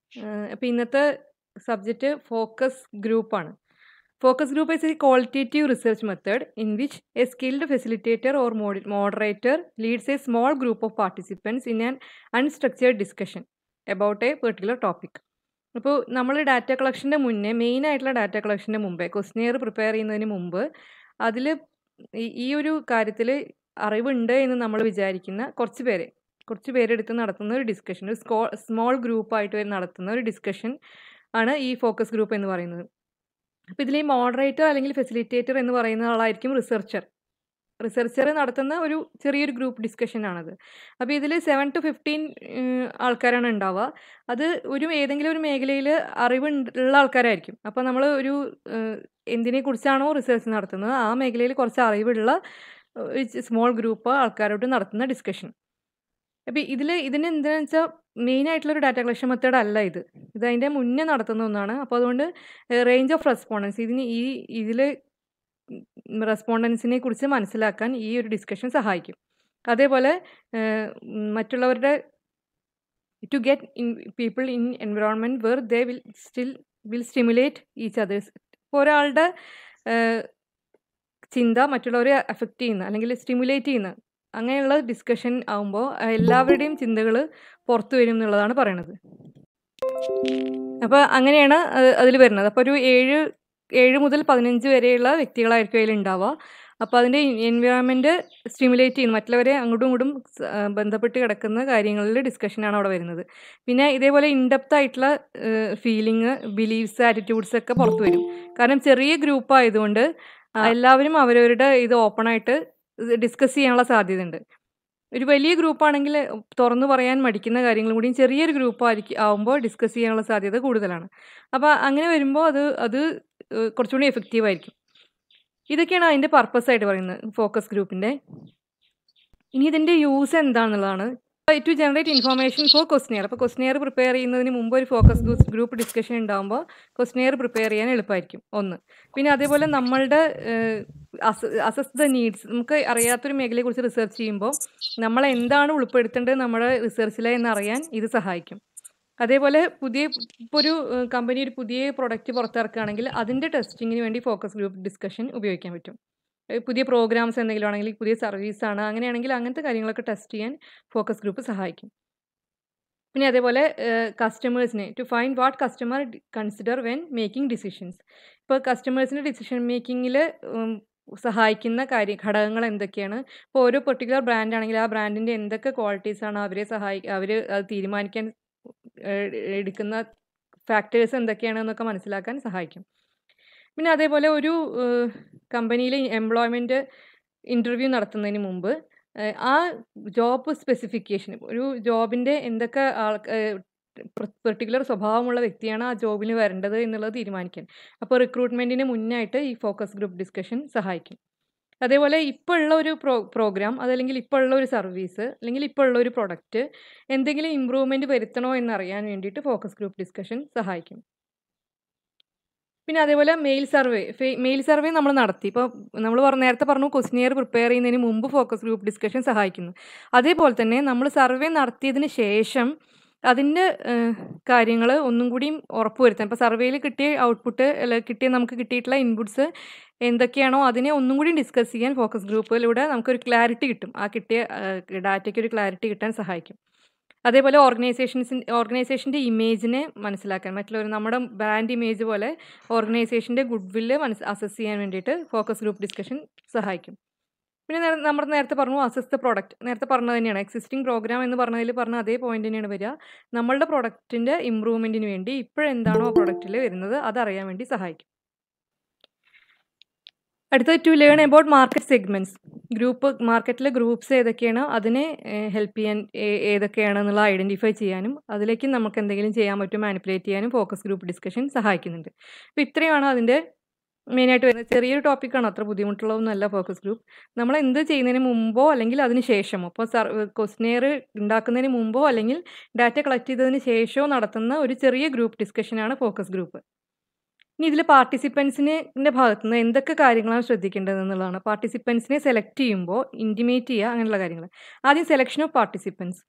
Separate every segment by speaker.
Speaker 1: അപ്പോൾ ഇന്നത്തെ subject focus ഗ്രൂപ്പാണ് focus group is a qualitative research method in which a skilled facilitator or mod- moderator leads a small group of participants in an unstructured discussion about a particular topic. അപ്പോൾ നമ്മൾ data കളക്ഷൻ്റെ മുന്നേ main ആയിട്ടുള്ള data കളക്ഷൻ്റെ മുമ്പേ questionnaire prepare ചെയ്യുന്നതിന് മുമ്പ് അതിൽ ഈ ഒരു കാര്യത്തിൽ അറിവുണ്ട് എന്ന് നമ്മൾ വിചാരിക്കുന്ന കുറച്ച് പേരെ കുറച്ച് പേരെടുത്ത് നടത്തുന്ന ഒരു ഡിസ്കഷൻ ഒരു സ്കോ സ്മോൾ ഗ്രൂപ്പായിട്ട് നടത്തുന്ന ഒരു ഡിസ്കഷൻ ആണ് ഈ ഫോക്കസ് ഗ്രൂപ്പ് എന്ന് പറയുന്നത് അപ്പോൾ ഇതിൽ ഈ മോഡറേറ്റർ അല്ലെങ്കിൽ ഫെസിലിറ്റേറ്റർ എന്ന് പറയുന്ന ആളായിരിക്കും റിസർച്ചർ റിസർച്ചർ നടത്തുന്ന ഒരു ചെറിയൊരു ഗ്രൂപ്പ് ഡിസ്കഷൻ ആണത് അപ്പോൾ ഇതിൽ സെവൻ ടു ഫിഫ്റ്റീൻ ആൾക്കാരാണ് ഉണ്ടാവുക അത് ഒരു ഏതെങ്കിലും ഒരു മേഖലയിൽ അറിവ് ഉള്ള ആൾക്കാരായിരിക്കും അപ്പോൾ നമ്മൾ ഒരു എന്തിനെ കുറിച്ചാണോ റിസർച്ച് നടത്തുന്നത് ആ മേഖലയിൽ കുറച്ച് അറിവുള്ള സ്മോൾ ഗ്രൂപ്പ് ആൾക്കാരോട് നടത്തുന്ന ഡിസ്കഷൻ അപ്പോൾ ഇതിൽ ഇതിന് എന്താണെന്ന് വെച്ചാൽ മെയിൻ ആയിട്ടുള്ള ഒരു ഡാറ്റ കളക്ഷൻ മെത്തേഡ് അല്ല ഇത് ഇത് അതിൻ്റെ മുന്നേ നടത്തുന്ന ഒന്നാണ് അപ്പോൾ അതുകൊണ്ട് റേഞ്ച് ഓഫ് റെസ്പോണ്ടൻസ് ഇതിന് ഈ ഇതിൽ റെസ്പോണ്ടൻസിനെ കുറിച്ച് മനസ്സിലാക്കാൻ ഈ ഒരു ഡിസ്കഷൻ സഹായിക്കും അതേപോലെ മറ്റുള്ളവരുടെ to get in people in environment where they will still will stimulate each others ഇപ്പോൾ ഒരാളുടെ ചിന്ത മറ്റുള്ളവരെ അഫക്റ്റ് ചെയ്യുന്ന അല്ലെങ്കിൽ സ്റ്റിമുലേറ്റ് ചെയ്യുന്ന അങ്ങനെയുള്ള ഡിസ്കഷൻ ആകുമ്പോൾ എല്ലാവരുടെയും ചിന്തകൾ പുറത്തു വരും എന്നുള്ളതാണ് പറയണത് അപ്പോൾ അങ്ങനെയാണ് അതിൽ വരുന്നത് അപ്പോൾ ഒരു ഏഴ് ഏഴ് മുതൽ പതിനഞ്ച് വരെയുള്ള വ്യക്തികളായിരിക്കും അതിൽ ഉണ്ടാവുക അപ്പോൾ അതിൻ്റെ എൻവയോൺമെൻറ്റ് സ്റ്റിമുലേറ്റ് ചെയ്യുന്നു മറ്റുള്ളവരെ അങ്ങോട്ടും ഇങ്ങോട്ടും ബന്ധപ്പെട്ട് കിടക്കുന്ന കാര്യങ്ങളിൽ ഡിസ്കഷനാണ് അവിടെ വരുന്നത് പിന്നെ ഇതേപോലെ ഇൻഡെപ്ത് ആയിട്ടുള്ള ഫീലിംഗ് ബിലീഫ്സ് ആറ്റിറ്റ്യൂഡ്സ് ഒക്കെ പുറത്തു വരും കാരണം ചെറിയ ഗ്രൂപ്പ് ആയതുകൊണ്ട് എല്ലാവരും അവരവരുടെ ഇത് ഓപ്പണായിട്ട് ഡിസ്കസ് ചെയ്യാനുള്ള സാധ്യതയുണ്ട് ഒരു വലിയ ഗ്രൂപ്പാണെങ്കിൽ തുറന്നു പറയാൻ മടിക്കുന്ന കാര്യങ്ങളും കൂടിയും ചെറിയൊരു ഗ്രൂപ്പ് ആയിരിക്കും ആവുമ്പോൾ ഡിസ്കസ് ചെയ്യാനുള്ള സാധ്യത കൂടുതലാണ് അപ്പോൾ അങ്ങനെ വരുമ്പോൾ അത് അത് കുറച്ചുകൂടി എഫക്റ്റീവ് ആയിരിക്കും ഇതൊക്കെയാണ് അതിൻ്റെ പർപ്പസ് ആയിട്ട് പറയുന്നത് ഫോക്കസ് ഗ്രൂപ്പിൻ്റെ ഇനി ഇതിൻ്റെ യൂസ് എന്താണെന്നുള്ളതാണ് to generate information for questionnaire അപ്പോൾ ക്വസ്റ്റിനെയർ പ്രിപ്പയർ ചെയ്യുന്നതിന് മുമ്പ് ഒരു ഫോക്കസ് ഗ്രൂപ്പ് ഡിസ്കഷൻ ഉണ്ടാകുമ്പോൾ ക്വസ്റ്റിനെയർ പ്രിപ്പയർ ചെയ്യാൻ എളുപ്പമായിരിക്കും ഒന്ന് പിന്നെ അതേപോലെ നമ്മളുടെ അസസ് ദ നീഡ്സ് നമുക്ക് അറിയാത്തൊരു മേഖലയെക്കുറിച്ച് റിസർച്ച് ചെയ്യുമ്പോൾ നമ്മൾ എന്താണ് ഉൾപ്പെടുത്തേണ്ടത് നമ്മുടെ റിസർച്ചിലെ എന്നറിയാൻ ഇത് സഹായിക്കും അതേപോലെ പുതിയ ഇപ്പോൾ ഒരു കമ്പനി ഒരു പുതിയ പ്രൊഡക്റ്റ് പുറത്തിറക്കുകയാണെങ്കിൽ അതിൻ്റെ ടെസ്റ്റിങ്ങിന് വേണ്ടി ഫോക്കസ് ഗ്രൂപ്പ് ഡിസ്കഷൻ ഉപയോഗിക്കാൻ പറ്റും പുതിയ പ്രോഗ്രാംസ് എന്തെങ്കിലും ആണെങ്കിൽ പുതിയ സർവീസാണ് അങ്ങനെയാണെങ്കിൽ അങ്ങനത്തെ കാര്യങ്ങളൊക്കെ ടെസ്റ്റ് ചെയ്യാൻ ഫോക്കസ് ഗ്രൂപ്പ് സഹായിക്കും പിന്നെ അതേപോലെ കസ്റ്റമേഴ്സിനെ to find what customer consider when making decisions ഇപ്പോൾ കസ്റ്റമേഴ്സിൻ്റെ ഡിസിഷൻ മേക്കിങ്ങിൽ സഹായിക്കുന്ന കാര്യ ഘടകങ്ങൾ എന്തൊക്കെയാണ് ഇപ്പോൾ ഓരോ പെർട്ടിക്കുലർ ബ്രാൻഡ് ആണെങ്കിൽ ആ ബ്രാൻഡിൻ്റെ എന്തൊക്കെ ക്വാളിറ്റീസാണ് അവരെ സഹായി അവർ അത് തീരുമാനിക്കാൻ എടുക്കുന്ന ഫാക്ടേഴ്സ് എന്തൊക്കെയാണെന്നൊക്കെ മനസ്സിലാക്കാൻ സഹായിക്കും പിന്നെ അതേപോലെ ഒരു കമ്പനിയിൽ എംപ്ലോയ്മെൻറ്റ് ഇൻ്റർവ്യൂ നടത്തുന്നതിന് മുമ്പ് ആ ജോബ് സ്പെസിഫിക്കേഷൻ ഒരു ജോബിൻ്റെ എന്തൊക്കെ ആൾ പെർട്ടിക്കുലർ സ്വഭാവമുള്ള വ്യക്തിയാണ് ആ ജോബിന് വരേണ്ടത് എന്നുള്ളത് തീരുമാനിക്കാൻ അപ്പോൾ റിക്രൂട്ട്മെൻറ്റിന് മുന്നായിട്ട് ഈ ഫോക്കസ് ഗ്രൂപ്പ് ഡിസ്കഷൻ സഹായിക്കും അതേപോലെ ഇപ്പോൾ ഉള്ള ഒരു പ്രോ പ്രോഗ്രാം അതല്ലെങ്കിൽ ഇപ്പോൾ ഉള്ള ഒരു സർവീസ് അല്ലെങ്കിൽ ഇപ്പോൾ ഉള്ള ഒരു പ്രൊഡക്റ്റ് എന്തെങ്കിലും ഇമ്പ്രൂവ്മെൻറ്റ് വരുത്തണോ എന്നറിയാൻ വേണ്ടിയിട്ട് ഫോക്കസ് ഗ്രൂപ്പ് ഡിസ്കഷൻ സഹായിക്കും പിന്നെ അതേപോലെ മെയിൽ സർവേ മെയിൽ സർവേ നമ്മൾ നടത്തി ഇപ്പോൾ നമ്മൾ പറഞ്ഞ നേരത്തെ പറഞ്ഞു ക്വസ്റ്റിനിയർ പ്രിപ്പയർ ചെയ്യുന്നതിന് മുമ്പ് ഫോക്കസ് ഗ്രൂപ്പ് ഡിസ്കഷൻ സഹായിക്കുന്നു അതേപോലെ തന്നെ നമ്മൾ സർവേ നടത്തിയതിന് ശേഷം അതിൻ്റെ കാര്യങ്ങൾ ഒന്നും കൂടിയും ഉറപ്പുവരുത്താൻ ഇപ്പോൾ സർവേയിൽ കിട്ടിയ ഔട്ട്പുട്ട് അല്ല കിട്ടിയ നമുക്ക് കിട്ടിയിട്ടുള്ള ഇൻപുട്സ് എന്തൊക്കെയാണോ അതിനെ ഒന്നും കൂടി ഡിസ്കസ് ചെയ്യാൻ ഫോക്കസ് ഗ്രൂപ്പിലൂടെ നമുക്കൊരു ക്ലാരിറ്റി കിട്ടും ആ കിട്ടിയ ഡാറ്റയ്ക്ക് ഒരു ക്ലാരിറ്റി കിട്ടാൻ സഹായിക്കും അതേപോലെ ഓർഗനൈസേഷൻസിൻ്റെ ഓർഗനൈസേഷൻ്റെ ഇമേജിനെ മനസ്സിലാക്കാൻ മറ്റുള്ളവർ നമ്മുടെ ബ്രാൻഡ് ഇമേജ് പോലെ ഓർഗനൈസേഷൻ്റെ ഗുഡ് വില്ല് മനസ്സ് അസസ് ചെയ്യാൻ വേണ്ടിയിട്ട് ഫോക്കസ് ഗ്രൂപ്പ് ഡിസ്കഷൻ സഹായിക്കും പിന്നെ നമ്മൾ നേരത്തെ പറഞ്ഞു അസസ് ദ പ്രോഡക്റ്റ് നേരത്തെ പറഞ്ഞത് തന്നെയാണ് എക്സിസ്റ്റിംഗ് പ്രോഗ്രാം എന്ന് പറഞ്ഞതിൽ പറഞ്ഞ അതേ പോയിന്റ് തന്നെയാണ് വരിക നമ്മളുടെ പ്രൊഡക്റ്റിൻ്റെ ഇമ്പ്രൂവ്മെൻറ്റിന് വേണ്ടി ഇപ്പോഴെന്താണോ ആ പ്രൊഡക്റ്റിൽ വരുന്നത് അതറിയാൻ വേണ്ടി സഹായിക്കും അടുത്തത് to learn about market segments group മാർക്കറ്റിലെ ഗ്രൂപ്പ്സ് ഏതൊക്കെയാണ് അതിനെ ഹെൽപ്പ് ചെയ്യാൻ ഏതൊക്കെയാണെന്നുള്ള ഐഡൻറ്റിഫൈ ചെയ്യാനും അതിലേക്ക് നമുക്ക് എന്തെങ്കിലും ചെയ്യാൻ പറ്റും മാനിപ്പുലേറ്റ് ചെയ്യാനും ഫോക്കസ് ഗ്രൂപ്പ് ഡിസ്കഷൻ സഹായിക്കുന്നുണ്ട് അപ്പോൾ ഇത്രയുമാണ് അതിൻ്റെ മെയിനായിട്ട് വരുന്നത് ചെറിയൊരു ടോപ്പിക്കാണ് അത്ര ബുദ്ധിമുട്ടുള്ളതൊന്നുമല്ല ഫോക്കസ് ഗ്രൂപ്പ് നമ്മൾ എന്ത് ചെയ്യുന്നതിന് മുമ്പോ അല്ലെങ്കിൽ അതിന് ശേഷമോ ഇപ്പോൾ സർ ക്വസ്റ്റിനെയർ ഉണ്ടാക്കുന്നതിന് മുമ്പോ അല്ലെങ്കിൽ ഡാറ്റ കളക്ട് ചെയ്തതിന് ശേഷമോ നടത്തുന്ന ഒരു ചെറിയ ഗ്രൂപ്പ് ഡിസ്കഷനാണ് ഫോക്കസ് ഗ്രൂപ്പ് ഇനി ഇതിൽ പാർട്ടിസിപ്പൻസിൻ്റെ ഭാഗത്തു നിന്ന് എന്തൊക്കെ കാര്യങ്ങളാണ് ശ്രദ്ധിക്കേണ്ടത് എന്നുള്ളതാണ് പാർട്ടിസിപ്പൻസിനെ സെലക്ട് ചെയ്യുമ്പോൾ ഇൻറ്റിമേറ്റ് ചെയ്യുക അങ്ങനെയുള്ള കാര്യങ്ങൾ ആദ്യം സെലക്ഷൻ ഓഫ് പാർട്ടിസിപ്പൻസ്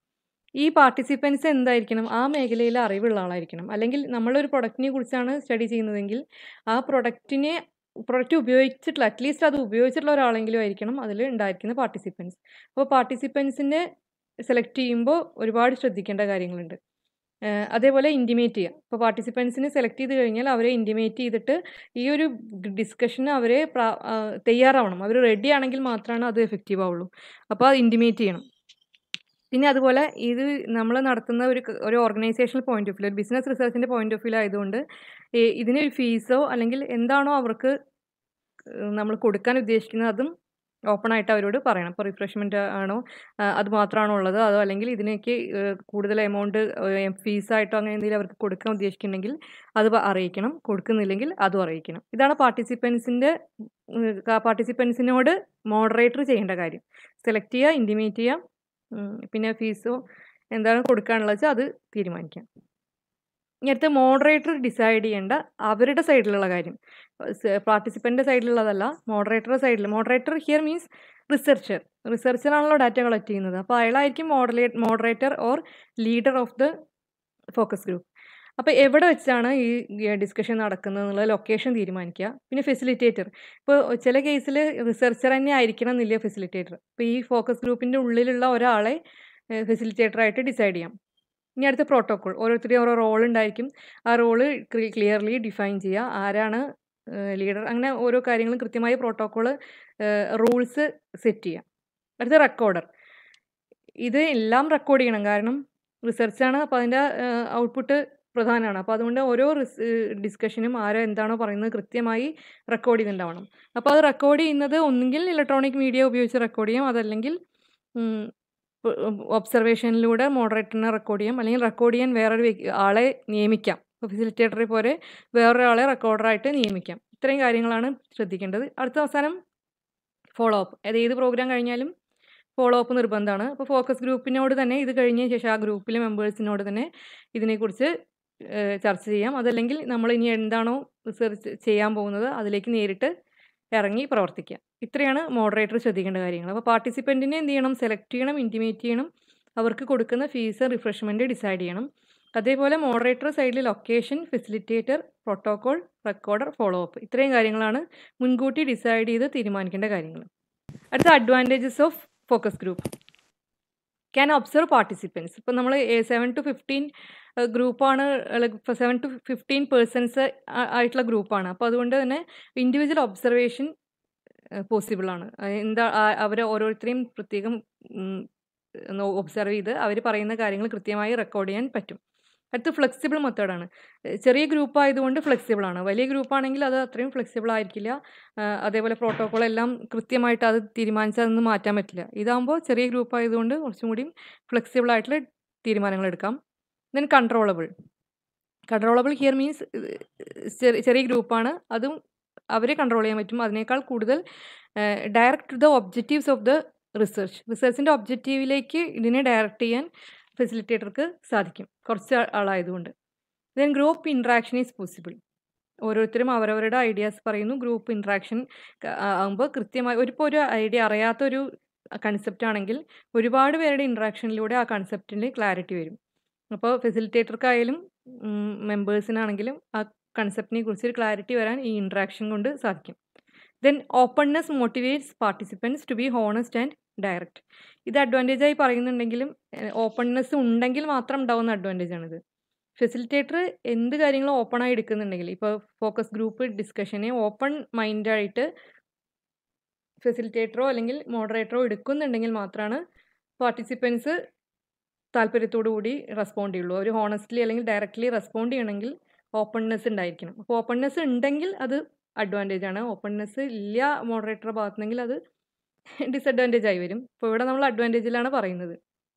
Speaker 1: ഈ പാർട്ടിസിപ്പൻസ് എന്തായിരിക്കണം ആ മേഖലയിൽ അറിവുള്ള ആളായിരിക്കണം അല്ലെങ്കിൽ നമ്മളൊരു പ്രൊഡക്റ്റിനെ കുറിച്ചാണ് സ്റ്റഡി ചെയ്യുന്നതെങ്കിൽ ആ പ്രൊഡക്റ്റിനെ പ്രൊഡക്റ്റ് ഉപയോഗിച്ചിട്ടുള്ള അറ്റ്ലീസ്റ്റ് അത് ഉപയോഗിച്ചിട്ടുള്ള ഒരാളെങ്കിലും ആയിരിക്കണം അതിൽ ഉണ്ടായിരിക്കുന്ന പാർട്ടിസിപ്പൻസ് അപ്പോൾ പാർട്ടിസിപ്പൻസിനെ സെലക്ട് ചെയ്യുമ്പോൾ ഒരുപാട് ശ്രദ്ധിക്കേണ്ട കാര്യങ്ങളുണ്ട് ഏഹ് അതേപോലെ ഇൻറ്റിമേറ്റ് ചെയ്യുക ഇപ്പോൾ പാർട്ടിസിപ്പൻസിനെ സെലക്ട് ചെയ്ത് കഴിഞ്ഞാൽ അവരെ ഇൻറ്റിമേറ്റ് ചെയ്തിട്ട് ഈ ഒരു ഡിസ്കഷന് അവരെ പ്രാ- ആ, തയ്യാറാവണം അവർ റെഡി ആണെങ്കിൽ മാത്രമാണ് അത് എഫക്റ്റീവ് ആവുള്ളൂ അപ്പോൾ അത് ഇൻറ്റിമേറ്റ് ചെയ്യണം പിന്നെ അതുപോലെ ഇത് നമ്മൾ നടത്തുന്ന ഒരു ക- ഒരു ഓർഗനൈസേഷണൽ പോയിന്റ് ഓഫ് വ്യൂ ഒരു ബിസിനസ് റിസർച്ചിൻ്റെ പോയിന്റ് ഓഫ് വ്യൂ ആയതുകൊണ്ട് ഈ ഇതിനൊരു ഫീസോ അല്ലെങ്കിൽ എന്താണോ അവർക്ക് നമ്മൾ കൊടുക്കാൻ ഉദ്ദേശിക്കുന്നത് അതും ഓപ്പൺ ആയിട്ട് അവരോട് പറയണം ഇപ്പോൾ റിഫ്രഷ്മെൻ്റ് ആണോ ആ, അത് മാത്രമാണോ ഉള്ളത് അതോ അല്ലെങ്കിൽ ഇതിനേക്ക് ഏഹ്, കൂടുതൽ എമൗണ്ട് ഫീസായിട്ടോ അങ്ങനെ എന്തെങ്കിലും അവർക്ക് കൊടുക്കാൻ ഉദ്ദേശിക്കുന്നുണ്ടെങ്കിൽ അത് പ- അറിയിക്കണം കൊടുക്കുന്നില്ലെങ്കിൽ അതും അറിയിക്കണം ഇതാണ് പാർട്ടിസിപ്പൻസിൻ്റെ പാർട്ടിസിപ്പൻസിനോട് മോഡറേറ്റർ ചെയ്യേണ്ട കാര്യം സെലക്ട് ചെയ്യുക ഇൻറ്റിമേറ്റ് ചെയ്യുക ഉം, പിന്നെ ഫീസോ എന്താണ് കൊടുക്കാനുള്ളത് വെച്ചാൽ അത് തീരുമാനിക്കാം ഇനി അടുത്ത മോഡറേറ്റർ ഡിസൈഡ് ചെയ്യേണ്ട അവരുടെ സൈഡിലുള്ള കാര്യം പാർട്ടിസിപ്പൻ്റെ സൈഡിലുള്ളതല്ല മോഡറേറ്ററുടെ സൈഡിൽ മോഡറേറ്റർ ഹിയർ മീൻസ് റിസർച്ചർ റിസർച്ചറാണല്ലോ ഡാറ്റ കളക്ട് ചെയ്യുന്നത് അപ്പോൾ അയാളായിരിക്കും മോഡലേ moderator or leader of the focus group അപ്പോൾ എവിടെ വെച്ചാണ് ഈ ഡിസ്കഷൻ നടക്കുന്നത് എന്നുള്ള ലൊക്കേഷൻ തീരുമാനിക്കുക പിന്നെ ഫെസിലിറ്റേറ്റർ ഇപ്പോൾ ചില കേസിൽ റിസർച്ചർ തന്നെ ആയിരിക്കണം എന്നില്ല ഫെസിലിറ്റേറ്റർ ഇപ്പോൾ ഈ ഫോക്കസ് ഗ്രൂപ്പിൻ്റെ ഉള്ളിലുള്ള ഒരാളെ ഫെസിലിറ്റേറ്ററായിട്ട് ഡിസൈഡ് ചെയ്യാം ഇനി അടുത്ത പ്രോട്ടോകോൾ ഓരോരുത്തരുടെയും ഓരോ റോൾ ഉണ്ടായിരിക്കും ആ റോള് ക്ലിയർലി ഡിഫൈൻ ചെയ്യുക ആരാണ് ലീഡർ അങ്ങനെ ഓരോ കാര്യങ്ങളും കൃത്യമായ പ്രോട്ടോകോള് റൂൾസ് സെറ്റ് ചെയ്യുക അടുത്ത റെക്കോർഡർ ഇത് എല്ലാം റെക്കോർഡ് ചെയ്യണം കാരണം റിസർച്ചാണ് അപ്പോൾ അതിൻ്റെ ഔട്ട്പുട്ട് പ്രധാനമാണ് അപ്പോൾ അതുകൊണ്ട് ഓരോ ഡിസ്കഷനും ആരോ എന്താണോ പറയുന്നത് കൃത്യമായി റെക്കോർഡ് ചെയ്തിട്ടുണ്ടാവണം അപ്പോൾ അത് റെക്കോർഡ് ചെയ്യുന്നത് ഒന്നുകിൽ ഇലക്ട്രോണിക് മീഡിയ ഉപയോഗിച്ച് റെക്കോർഡ് ചെയ്യാം അതല്ലെങ്കിൽ ഒബ്സർവേഷനിലൂടെ മോഡറേറ്ററിനെ റെക്കോർഡ് ചെയ്യാം അല്ലെങ്കിൽ റെക്കോർഡ് ചെയ്യാൻ വേറൊരു വ്യക്തി- ആളെ നിയമിക്കാം ഇപ്പോൾ ഫെസിലിറ്റേറ്ററെ പോലെ വേറൊരാളെ റെക്കോർഡറായിട്ട് നിയമിക്കാം ഇത്രയും കാര്യങ്ങളാണ് ശ്രദ്ധിക്കേണ്ടത് അടുത്ത അവസാനം ഫോളോ അപ്പ് അത് ഏത് പ്രോഗ്രാം കഴിഞ്ഞാലും ഫോളോ അപ്പ് നിർബന്ധമാണ് അപ്പോൾ ഫോക്കസ് ഗ്രൂപ്പിനോട് തന്നെ ഇത് കഴിഞ്ഞ ശേഷം ആ ഗ്രൂപ്പിലെ മെമ്പേഴ്സിനോട് തന്നെ ഇതിനെക്കുറിച്ച് ഏഹ്, ചർച്ച ചെയ്യാം അതല്ലെങ്കിൽ നമ്മൾ ഇനി എന്താണോ റിസർച്ച് ചെയ്യാൻ പോകുന്നത് അതിലേക്ക് നേരിട്ട് ഇറങ്ങി പ്രവർത്തിക്കുക ഇത്രയാണ് മോഡറേറ്റർ ശ്രദ്ധിക്കേണ്ട കാര്യങ്ങൾ അപ്പോൾ പാർട്ടിസിപ്പൻറ്റിനെ എന്ത് ചെയ്യണം സെലക്ട് ചെയ്യണം ഇൻറ്റിമേറ്റ് ചെയ്യണം അവർക്ക് കൊടുക്കുന്ന ഫീസ് റിഫ്രഷ്മെൻറ്റ് ഡിസൈഡ് ചെയ്യണം അതേപോലെ മോഡറേറ്റർ സൈഡിൽ location facilitator protocol recorder follow up ഇത്രയും കാര്യങ്ങളാണ് മുൻകൂട്ടി ഡിസൈഡ് ചെയ്ത് തീരുമാനിക്കേണ്ട കാര്യങ്ങൾ അടുത്ത advantages of focus group can observe participants ഇപ്പം നമ്മൾ സെവൻ ടു ഫിഫ്റ്റീൻ ഗ്രൂപ്പാണ് സെവൻ ടു ഫിഫ്റ്റീൻ പേഴ്സൺസ് ആയിട്ടുള്ള ഗ്രൂപ്പാണ് അപ്പോൾ അതുകൊണ്ട് തന്നെ ഇൻഡിവിജ്വൽ ഒബ്സർവേഷൻ പോസിബിൾ ആണ് അത് എന്താ ആ- അവരെ ഓരോരുത്തരെയും പ്രത്യേകം ഒബ്സർവ് ചെയ്ത് അവർ പറയുന്ന കാര്യങ്ങൾ കൃത്യമായി റെക്കോർഡ് ചെയ്യാൻ പറ്റും അടുത്ത് ഫ്ലെക്സിബിൾ മെത്തേഡാണ് ചെറിയ ഗ്രൂപ്പ് ആയതുകൊണ്ട് ഫ്ലെക്സിബിൾ ആണ് വലിയ ഗ്രൂപ്പ് ആണെങ്കിൽ അത് അത്രയും ഫ്ലെക്സിബിൾ ആയിരിക്കില്ല ആ, അതേപോലെ പ്രോട്ടോകോൾ എല്ലാം കൃത്യമായിട്ട് അത് തീരുമാനിച്ചാൽ അതൊന്നും മാറ്റാൻ പറ്റില്ല ഇതാകുമ്പോൾ ചെറിയ ഗ്രൂപ്പ് ആയതുകൊണ്ട് കുറച്ചും കൂടി ഫ്ലെക്സിബിൾ ആയിട്ടുള്ള തീരുമാനങ്ങൾ എടുക്കാം then controllable controllable here means ചെറിയ ഗ്രൂപ്പാണ് അതും അവരെ കൺട്രോൾ ചെയ്യാൻ പറ്റും അതിനേക്കാൾ കൂടുതൽ direct to the objectives of the research റിസർച്ചിൻ്റെ ഒബ്ജക്റ്റീവിലേക്ക് ഇതിനെ ഡയറക്റ്റ് ചെയ്യാൻ ഫെസിലിറ്റേറ്റർക്ക് സാധിക്കും കുറച്ച് ആ- ആളായതുകൊണ്ട് then group interaction is possible ഓരോരുത്തരും അവരവരുടെ ഐഡിയാസ് പറയുന്നു ഗ്രൂപ്പ് ഇൻട്രാക്ഷൻ ആകുമ്പോൾ കൃത്യമായി ഒരു ഇപ്പോൾ ഒരു ഐഡിയ അറിയാത്തൊരു കൺസെപ്റ്റ് ആണെങ്കിൽ ഒരുപാട് പേരുടെ ഇൻട്രാക്ഷനിലൂടെ ആ കൺസെപ്റ്റിന് ക്ലാരിറ്റി വരും അപ്പോൾ ഫെസിലിറ്റേറ്റർക്കായാലും മെമ്പേഴ്സിനാണെങ്കിലും ആ കൺസെപ്റ്റിനെ കുറിച്ച് ഒരു ക്ലാരിറ്റി വരാൻ ഈ ഇൻട്രാക്ഷൻ കൊണ്ട് സാധിക്കും then openness motivates participants to be honest and direct ഇത് advantage ആയി പറയുന്നുണ്ടെങ്കിലും ഓപ്പൺനെസ് ഉണ്ടെങ്കിൽ മാത്രം ഉണ്ടാവുന്ന advantage ആണിത് ഫെസിലിറ്റേറ്റർ എന്ത് കാര്യങ്ങളും ഓപ്പൺ ആയി എടുക്കുന്നുണ്ടെങ്കിൽ ഇപ്പോൾ ഫോക്കസ് ഗ്രൂപ്പ് ഡിസ്കഷനെ ഓപ്പൺ മൈൻഡായിട്ട് ഫെസിലിറ്റേറ്ററോ അല്ലെങ്കിൽ മോഡറേറ്ററോ എടുക്കുന്നുണ്ടെങ്കിൽ മാത്രമാണ് പാർട്ടിസിപ്പൻസ് താല്പര്യത്തോടു കൂടി റെസ്പോണ്ട് ചെയ്യുള്ളൂ അവർ ഹോണസ്റ്റ്ലി അല്ലെങ്കിൽ ഡയറക്റ്റ്ലി റെസ്പോണ്ട് ചെയ്യണമെങ്കിൽ ഓപ്പൺനെസ് ഉണ്ടായിരിക്കണം അപ്പോൾ ഓപ്പൺനെസ് ഉണ്ടെങ്കിൽ അത് അഡ്വാൻറ്റേജ് ആണ് ഓപ്പൺനെസ് ഇല്ല മോഡറേറ്ററുടെ ഭാഗത്തുനിന്നെങ്കിൽ അത് ഡിസഡ്വാൻറ്റേജ് ആയി വരും ഇപ്പോൾ ഇവിടെ നമ്മൾ അഡ്വാൻറ്റേജിലാണ് പറയുന്നത്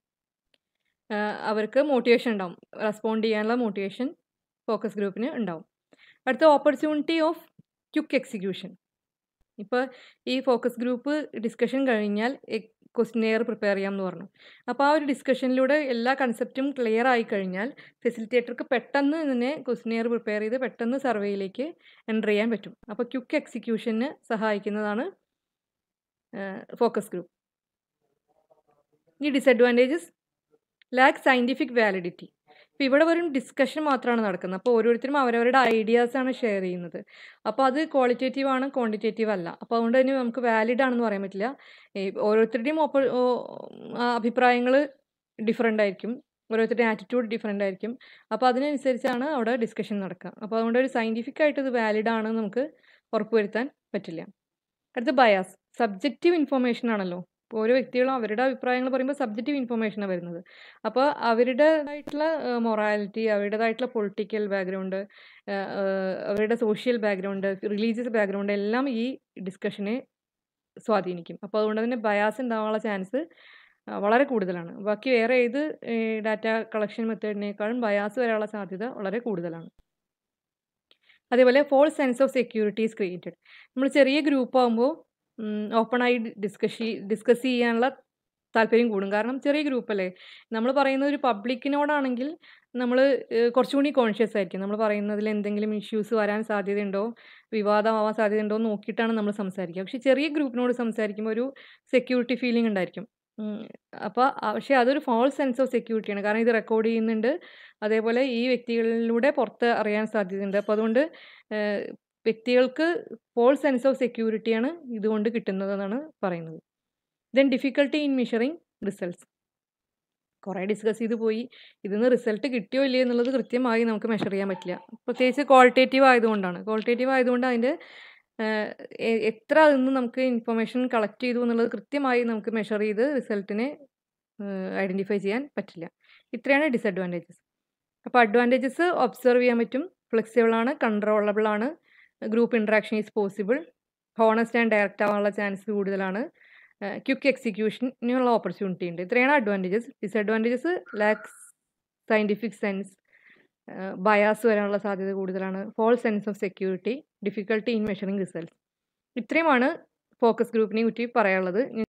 Speaker 1: ആഹ് അവർക്ക് മോട്ടിവേഷൻ ഉണ്ടാവും റെസ്പോണ്ട് ചെയ്യാനുള്ള മോട്ടിവേഷൻ ഫോക്കസ് ഗ്രൂപ്പിന് ഉണ്ടാവും അടുത്ത ഓപ്പർച്യൂണിറ്റി ഓഫ് ക്യുക്ക് എക്സിക്യൂഷൻ ഇപ്പോൾ ഈ ഫോക്കസ് ഗ്രൂപ്പ് ഡിസ്കഷൻ കഴിഞ്ഞാൽ ക്വസ്റ്റിനെയർ പ്രിപ്പയർ ചെയ്യാമെന്ന് പറഞ്ഞു അപ്പോൾ ആ ഒരു ഡിസ്കഷനിലൂടെ എല്ലാ കൺസെപ്റ്റും ക്ലിയർ ആയി കഴിഞ്ഞാൽ ഫെസിലിറ്റേറ്റർക്ക് പെട്ടെന്ന് തന്നെ ക്വസ്റ്റിനെയർ പ്രിപ്പയർ ചെയ്ത് പെട്ടെന്ന് സർവേയിലേക്ക് എൻ്റർ ചെയ്യാൻ പറ്റും അപ്പോൾ ക്യുക്ക് എക്സിക്യൂഷന് സഹായിക്കുന്നതാണ് ഫോക്കസ് ഗ്രൂപ്പ് ഈ ഡിസഡ്വാൻറ്റേജസ് ലാക്ക് സയൻറ്റിഫിക് വാലിഡിറ്റി ഇപ്പോൾ ഇവിടെ വെറും ഡിസ്കഷൻ മാത്രമാണ് നടക്കുന്നത് അപ്പോൾ ഓരോരുത്തരും അവരവരുടെ ഐഡിയാസാണ് ഷെയർ ചെയ്യുന്നത് അപ്പോൾ അത് ക്വാളിറ്റേറ്റീവ് ആണ് ക്വാണ്ടിറ്റേറ്റീവ് അല്ല അപ്പോൾ അതുകൊണ്ട് തന്നെ നമുക്ക് വാലിഡ് ആണെന്ന് പറയാൻ പറ്റില്ല ഈ ഓരോരുത്തരുടെയും ഓപ്പ അഭിപ്രായങ്ങൾ ഡിഫറെൻ്റ് ആയിരിക്കും ഓരോരുത്തരുടെയും ആറ്റിറ്റ്യൂഡ് ഡിഫറെൻ്റ് ആയിരിക്കും അപ്പോൾ അതിനനുസരിച്ചാണ് അവിടെ ഡിസ്കഷൻ നടക്കുക അപ്പോൾ അതുകൊണ്ട് ഒരു സയൻറ്റിഫിക് ആയിട്ട് ഇത് വാലിഡ് ആണെന്ന് നമുക്ക് ഉറപ്പുവരുത്താൻ പറ്റില്ല അടുത്ത ബയാസ് സബ്ജക്റ്റീവ് ഇൻഫർമേഷൻ ആണല്ലോ ഇപ്പോൾ ഓരോ വ്യക്തികളും അവരുടെ അഭിപ്രായങ്ങൾ പറയുമ്പോൾ സബ്ജക്റ്റീവ് ഇൻഫർമേഷനാണ് വരുന്നത് അപ്പോൾ അവരുടേതായിട്ടുള്ള മൊറാലിറ്റി അവരുടേതായിട്ടുള്ള പൊളിറ്റിക്കൽ ബാക്ക്ഗ്രൗണ്ട് അവരുടെ സോഷ്യൽ ബാക്ക്ഗ്രൗണ്ട് റിലീജിയസ് ബാക്ക്ഗ്രൗണ്ട് എല്ലാം ഈ ഡിസ്കഷനെ സ്വാധീനിക്കും അപ്പോൾ അതുകൊണ്ട് തന്നെ ബയാസ് ഉണ്ടാവാനുള്ള ചാൻസ് വളരെ കൂടുതലാണ് ബാക്കി വേറെ ഏത് ഡാറ്റ കളക്ഷൻ മെത്തേഡിനേക്കാളും ബയാസ് വരാനുള്ള സാധ്യത വളരെ കൂടുതലാണ് അതേപോലെ false sense of security is created നമ്മൾ ചെറിയ ഗ്രൂപ്പ് ആകുമ്പോൾ ഓപ്പണായി ഡിസ്കസ് ഡിസ്കസ് ചെയ്യാനുള്ള താല്പര്യം കൂടും കാരണം ചെറിയ ഗ്രൂപ്പല്ലേ നമ്മൾ പറയുന്നത് ഒരു പബ്ലിക്കിനോടാണെങ്കിൽ നമ്മൾ കുറച്ചുകൂടി കോൺഷ്യസ് ആയിരിക്കും നമ്മൾ പറയുന്നതിൽ എന്തെങ്കിലും ഇഷ്യൂസ് വരാൻ സാധ്യതയുണ്ടോ വിവാദമാവാൻ സാധ്യതയുണ്ടോ എന്ന് നോക്കിയിട്ടാണ് നമ്മൾ സംസാരിക്കുക പക്ഷേ ചെറിയ ഗ്രൂപ്പിനോട് സംസാരിക്കുമ്പോൾ ഒരു സെക്യൂരിറ്റി ഫീലിംഗ് ഉണ്ടായിരിക്കും അപ്പോൾ പക്ഷേ അതൊരു ഫോൾസ് സെൻസ് ഓഫ് സെക്യൂരിറ്റിയാണ് കാരണം ഇത് റെക്കോർഡ് ചെയ്യുന്നുണ്ട് അതേപോലെ ഈ വ്യക്തികളിലൂടെ പുറത്ത് അറിയാൻ സാധ്യതയുണ്ട് അപ്പോൾ അതുകൊണ്ട് വ്യക്തികൾക്ക് ഫോൾസ് സെൻസ് ഓഫ് സെക്യൂരിറ്റിയാണ് ഇതുകൊണ്ട് കിട്ടുന്നതെന്നാണ് പറയുന്നത് then difficulty in measuring results കുറേ ഡിസ്കസ് ചെയ്ത് പോയി ഇതിന്ന് റിസൾട്ട് കിട്ടിയോ ഇല്ലയോ എന്നുള്ളത് കൃത്യമായി നമുക്ക് മെഷർ ചെയ്യാൻ പറ്റില്ല പ്രത്യേകിച്ച് ക്വാളിറ്റേറ്റീവ് ആയതുകൊണ്ടാണ് ക്വാളിറ്റേറ്റീവ് ആയതുകൊണ്ട് അതിൻ്റെ എത്ര അതിൽ നിന്ന് നമുക്ക് ഇൻഫർമേഷൻ കളക്ട് ചെയ്തു എന്നുള്ളത് കൃത്യമായി നമുക്ക് മെഷർ ചെയ്ത് റിസൾട്ടിനെ ഐഡൻറ്റിഫൈ ചെയ്യാൻ പറ്റില്ല ഇത്രയാണ് ഡിസഡ്വാൻറ്റേജസ് അപ്പോൾ അഡ്വാൻറ്റേജസ് ഒബ്സർവ് ചെയ്യാൻ പറ്റും ഫ്ലെക്സിബിൾ ആണ് കൺട്രോളബിൾ ആണ് group interaction is possible honest and direct ആവാനുള്ള ചാൻസ് കൂടുതലാണ് ക്വിക്ക് എക്സിക്യൂഷനുള്ള ഓപ്പർച്യൂണിറ്റി ഉണ്ട് ഇത്രയാണ് advantages disadvantages lacks scientific sense bias വരാനുള്ള സാധ്യത കൂടുതലാണ് false sense of security difficulty in measuring results ഇത്രയുമാണ് ഫോക്കസ് ഗ്രൂപ്പിനെ പറ്റി പറയാനുള്ളത്